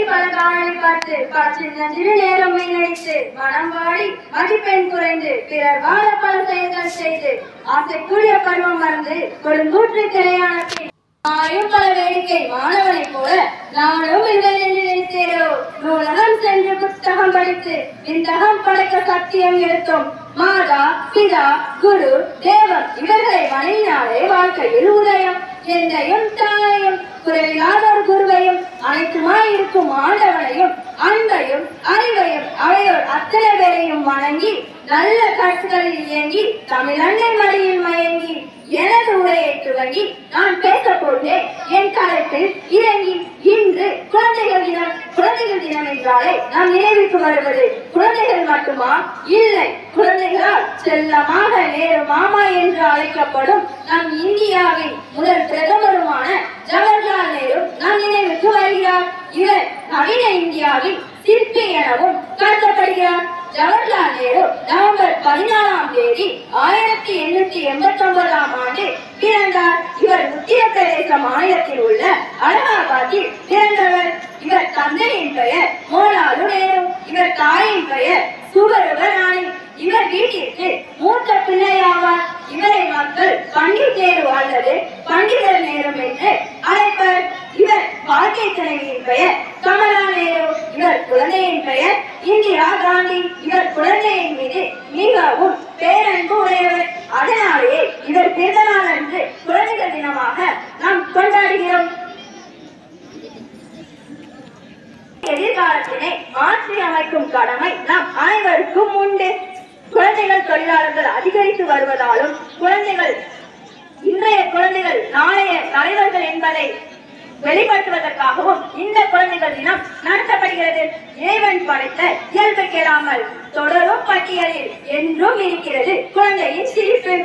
பல காணலை பார்த்து பச்சின்ன சிறு நேரம் வீணடித்து மனம் வாடி மதிப்பெண் குறைந்து பிறர் வாழ பல செயல்கள் செய்து ஆசைக்குரிய பருவம் மறந்து கொடுங்கூற்று திரையான பின் ஆயும் பல வேடிக்கை மாணவனைப் போல நானும் இல்லை என்று நினைத்தேரோ நூலகம் சென்று புத்தகம் படித்து விந்தகம் படைக்க சத்தியம் எடுத்தோம் மாதா பிதா குரு தேவன் இவர்களை வணங்கினாலே வாழ்க்கையில் உதயம் எந்தையும் தாயையும் குறைவில்லாதோர் குருவையும் அனைத்துமாய் இருக்கும் ஆண்டவனையும் அன்பையும் அறிவையும் அவையோர் அத்தனை பேரையும் வணங்கி நல்ல கருத்துக்களில் இயங்கி தமிழன்னை மடியில் மயங்கி எனது உரையை துவங்கி நான் பேச போகிறேன் என் தலைப்பில் இறங்கி இன்று குழந்தைகள் தினம் குழந்தைகள் தினம் என்றாலே நாம் நினைவுக்கு வருவது குழந்தைகள் மட்டுமா இல்லை குழந்தைகளால் செல்லமாக நேரு மாமா என்று அழைக்கப்படும் நம் இந்தியாவின் முதல் பிரதமருமான ஜவஹர்லால் நேரு நம் நினைவுக்கு வருகிறார் இவர் நவீன இந்தியாவின் சிற்பி எனவும் கருதப்படுகிறார் ஜவஹர்லால் நேரு நவம்பர் பதினாலாம் தேதி ஆயிரத்தி எண்ணூத்தி எண்பத்தி ஒன்பதாம் ஆண்டு பிறந்தார் இவர் உத்தரப்பிரதேச மாநிலத்தில் உள்ள அலகாபாத்தில் பிறந்தவர் இவர் தந்தையின் பெயர் மோலாலு நேரு இவர் தாயின் பெயர் சுபருவ ராணி இவர் வீட்டிற்கு மூத்த பிள்ளையாவார் இவரை மக்கள் பண்டிட் நேரு அல்லது பண்டிதர் நேரு என்று அழைப்பர் இவர் வாழ்க்கை துணைவியின் பெயர் கமலா நேரு இவர் குழந்தையின் பெயர் இந்திரா காந்தி இவர் குழந்தையின் மீது மிகவும் பேரன்பு உடையவர் அதனாலேயே இவர் பிறந்த நாள் அன்று குழந்தைகள் தினமாக நாம் கொண்டாடுகிறோம் எதிர்காலத்தினை மாற்றி அமைக்கும் கடமை நம் அனைவருக்கும் உண்டு குழந்தைகள் தொழிலாளர்கள் அதிகரித்து வருவதாலும் குழந்தைகள் இன்றைய குழந்தைகள் நாளைய தலைவர்கள் என்பதை வெளிப்படுத்துவதற்காகவும் இந்த குழந்தைகள் தினம் நடத்தப்படுகிறது இறைவன் படைத்த இயல்பு கெடாமல் தொடரும் பட்டியலில் என்றும் இருக்கிறது குழந்தையின் சிரிப்பு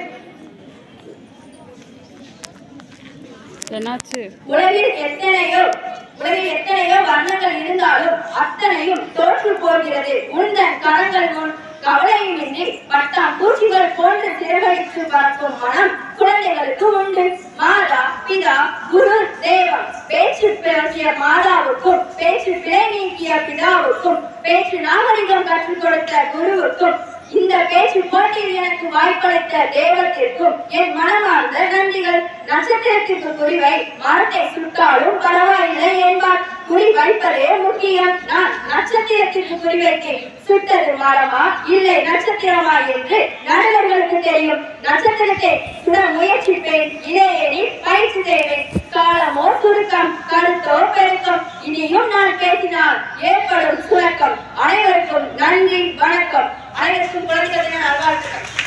என்னாச்சு உலகில் எத்தனையோ உலகில் எத்தனையோ வர்ணங்கள் இருந்தாலும் அத்தனையும் தோற்று போகிறது உந்தன் கரங்கள் முன் கவலையுமின்றி பட்டாம் பூச்சிகள் போன்று சிறகடித்து பறக்கும் மனம் குழந்தைகளுக்கு உண்டு மாதா பிதா குரு தேவம் பேச்சு பேசிய மாதாவுக்கும் பேச்சு பிழை நீக்கிய பிதாவுக்கும் பேச்சு நாகரிகம் கற்றுக் கொடுத்த குருவுக்கும் இந்த பேச்சு போட்டியில் எனக்கு வாய்ப்பளித்த தேவத்திற்கும் என் மனமார்ந்த நன்றிகள் நட்சத்திரத்திற்கு குறிவை மரத்தை சுட்டாலும் பரவாயில்லை என்பார் குறி வைப்பதே முக்கியம் நான் நட்சத்திரத்திற்கு குறிவைத்தேன் சுட்டது மரமா இல்லை நட்சத்திரமா என்று நடுவர்களுக்கு தெரியும் நட்சத்திரத்தை சுட முயற்சிப்பேன் இல்லையெனில் பயிற்சி செய்வேன் காலமோ சுருக்கம் கருத்தோ பெருக்கம் இனியும் நான் பேசினால் ஏற்படும் சுரக்கம் அனைவருக்கும் நன்றி வணக்கம் அனைவருக்கும் குழந்தைகள் தின நல்வாழ்த்துக்கள்